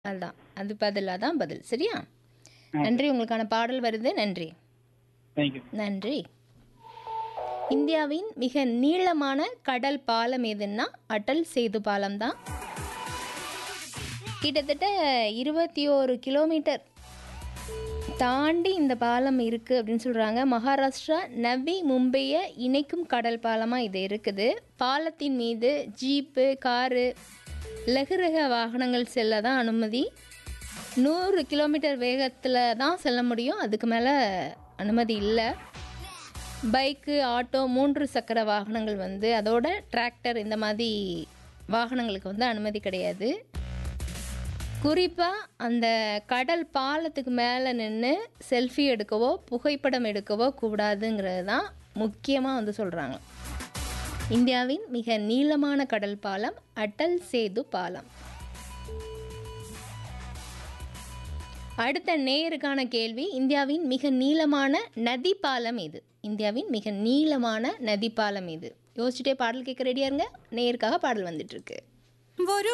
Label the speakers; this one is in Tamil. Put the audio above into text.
Speaker 1: அதுதான் அது பதிலாக தான் பதில் சரியா நன்றி உங்களுக்கான பாடல் வருது நன்றி
Speaker 2: தேங்க்யூ
Speaker 1: நன்றி இந்தியாவின் மிக நீளமான கடல் பாலம் எதுன்னா அடல் சேது பாலம் தான் கிட்டத்தட்ட இருபத்தி ஓரு கிலோமீட்டர் தாண்டி இந்த பாலம் இருக்குது அப்படின்னு சொல்கிறாங்க மகாராஷ்டிரா நவி மும்பையை இணைக்கும் கடல் பாலமாக இது இருக்குது பாலத்தின் மீது ஜீப்பு காரு லகுரக வாகனங்கள் செல்ல தான் அனுமதி நூறு கிலோமீட்டர் வேகத்தில் தான் செல்ல முடியும் அதுக்கு மேலே அனுமதி இல்லை பைக்கு ஆட்டோ மூன்று சக்கர வாகனங்கள் வந்து அதோட டிராக்டர் இந்த மாதிரி வாகனங்களுக்கு வந்து அனுமதி கிடையாது குறிப்பாக அந்த கடல் பாலத்துக்கு மேலே நின்று செல்ஃபி எடுக்கவோ புகைப்படம் எடுக்கவோ கூடாதுங்கிறது தான் முக்கியமாக வந்து சொல்கிறாங்க இந்தியாவின் மிக நீளமான கடல் பாலம் அடல் சேது பாலம் அடுத்த நேயருக்கான கேள்வி இந்தியாவின் மிக நீளமான நதி பாலம் இது இந்தியாவின் மிக நீளமான நதி பாலம் இது யோசிச்சுட்டே பாடல் கேட்க ரெடியா இருங்க நேயருக்காக பாடல் வந்துட்டு இருக்கு
Speaker 3: ஒரு